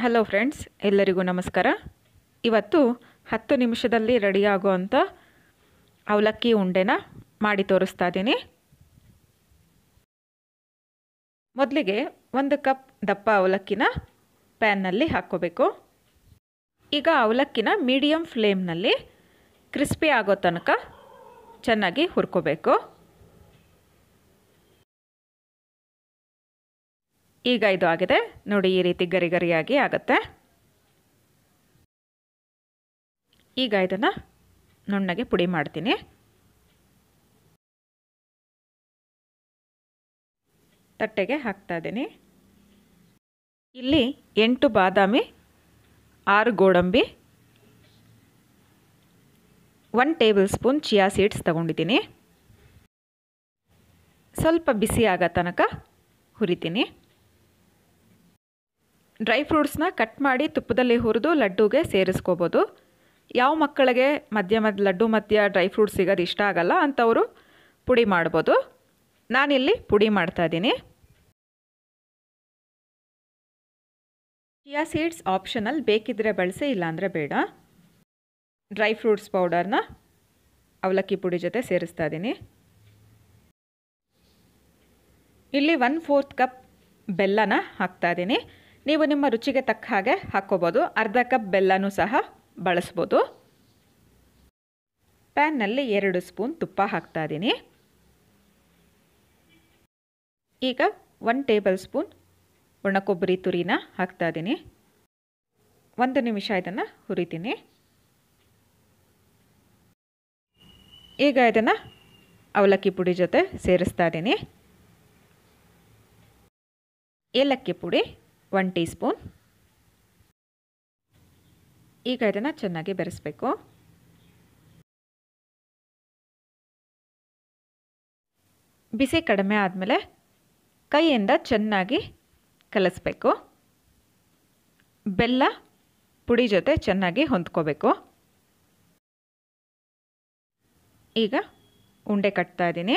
hello friends ಎಲ್ಲರಿಗೂ ನಮಸ್ಕಾರ ಇವತ್ತು ಹತ್ತು ನಿಮಿಷದಲ್ಲಿ ರೆಡಿಯಾಗುವಂಥ ಅವಲಕ್ಕಿ ಉಂಡೆನ ಮಾಡಿ ತೋರಿಸ್ತಾ ಇದ್ದೀನಿ ಮೊದಲಿಗೆ ಒಂದು ಕಪ್ ದಪ್ಪ ಅವಲಕ್ಕಿನ ಪ್ಯಾನ್ನಲ್ಲಿ ಹಾಕ್ಕೋಬೇಕು ಈಗ ಅವಲಕ್ಕಿನ ಮೀಡಿಯಮ್ ಫ್ಲೇಮ್ನಲ್ಲಿ ಕ್ರಿಸ್ಪಿ ಆಗೋ ತನಕ ಚೆನ್ನಾಗಿ ಹುರ್ಕೋಬೇಕು ಈಗ ಇದು ಆಗಿದೆ ನೋಡಿ ಈ ರೀತಿ ಗರಿ ಗರಿಯಾಗಿ ಆಗುತ್ತೆ ಈಗ ಇದನ್ನು ನುಣ್ಣಗೆ ಪುಡಿ ಮಾಡ್ತೀನಿ ತಟ್ಟೆಗೆ ಹಾಕ್ತಾ ಇದ್ದೀನಿ ಇಲ್ಲಿ ಎಂಟು ಬಾದಾಮಿ ಆರು ಗೋಡಂಬಿ one tablespoon chia seeds ತಗೊಂಡಿದ್ದೀನಿ ಸ್ವಲ್ಪ ಬಿಸಿ ಆಗೋ ತನಕ ಹುರಿತೀನಿ ಡ್ರೈ ಫ್ರೂಟ್ಸ್ನ ಕಟ್ ಮಾಡಿ ತುಪ್ಪದಲ್ಲಿ ಹುರಿದು ಲಡ್ಡುಗೆ ಸೇರಿಸ್ಕೋಬೋದು ಯಾವ ಮಕ್ಕಳಿಗೆ ಮಧ್ಯ ಮಧ್ಯ ಲಡ್ಡು ಮಧ್ಯ ಡ್ರೈ ಫ್ರೂಟ್ಸ್ ಸಿಗೋದು ಇಷ್ಟ ಆಗಲ್ಲ ಅಂಥವರು ಪುಡಿ ಮಾಡ್ಬೋದು ನಾನಿಲ್ಲಿ ಪುಡಿ ಮಾಡ್ತಾಯಿದ್ದೀನಿ ಚಿಯಾ ಸೀಡ್ಸ್ ಆಪ್ಷನಲ್ ಬೇಕಿದ್ದರೆ ಬಳಸಿ ಇಲ್ಲಾಂದರೆ ಬೇಡ ಡ್ರೈ ಫ್ರೂಟ್ಸ್ ಪೌಡರ್ನ ಅವಲಕ್ಕಿ ಪುಡಿ ಜೊತೆ ಸೇರಿಸ್ತಾ ಇದ್ದೀನಿ ಇಲ್ಲಿ ಒನ್ ಫೋರ್ತ್ ಕಪ್ ಬೆಲ್ಲನ ಹಾಕ್ತಾ ಇದ್ದೀನಿ ನೀವು ನಿಮ್ಮ ರುಚಿಗೆ ತಕ್ಕ ಹಾಗೆ ಹಾಕ್ಕೋಬೋದು ಅರ್ಧ ಕಪ್ ಬೆಲ್ಲನೂ ಸಹ ಬಳಸ್ಬೋದು ಪ್ಯಾನ್ನಲ್ಲಿ ಎರಡು ಸ್ಪೂನ್ ತುಪ್ಪ ಹಾಕ್ತಾ ಇದ್ದೀನಿ ಈಗ ಒನ್ ಟೇಬಲ್ ಸ್ಪೂನ್ ಒಣ ಕೊಬ್ಬರಿ ತುರಿನ ಹಾಕ್ತಾ ಇದ್ದೀನಿ ಒಂದು ನಿಮಿಷ ಇದನ್ನು ಹುರಿತೀನಿ ಈಗ ಇದನ್ನು ಅವಲಕ್ಕಿ ಪುಡಿ ಜೊತೆ ಸೇರಿಸ್ತಾ ಇದ್ದೀನಿ ಏಲಕ್ಕಿ ಪುಡಿ ಒನ್ ಟೀ ಸ್ಪೂನ್ ಈಗ ಇದನ್ನು ಚೆನ್ನಾಗಿ ಬೆರೆಸಬೇಕು ಬಿಸಿ ಕಡಿಮೆ ಆದಮೇಲೆ ಕೈಯಿಂದ ಚೆನ್ನಾಗಿ ಕಲಿಸ್ಬೇಕು ಬೆಲ್ಲ ಪುಡಿ ಜೊತೆ ಚೆನ್ನಾಗಿ ಹೊಂದ್ಕೋಬೇಕು ಈಗ ಉಂಡೆ ಕಟ್ತಾ ಇದ್ದೀನಿ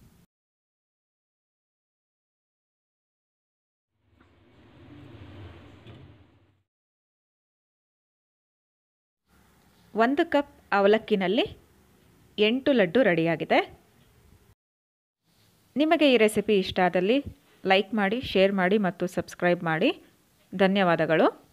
ಒಂದು ಕಪ್ ಅವಲಕ್ಕಿನಲ್ಲಿ ಎಂಟು ಲಡ್ಡು ರೆಡಿಯಾಗಿದೆ ನಿಮಗೆ ಈ ರೆಸಿಪಿ ಇಷ್ಟ ಆದಲ್ಲಿ ಲೈಕ್ ಮಾಡಿ ಶೇರ್ ಮಾಡಿ ಮತ್ತು ಸಬ್ಸ್ಕ್ರೈಬ್ ಮಾಡಿ ಧನ್ಯವಾದಗಳು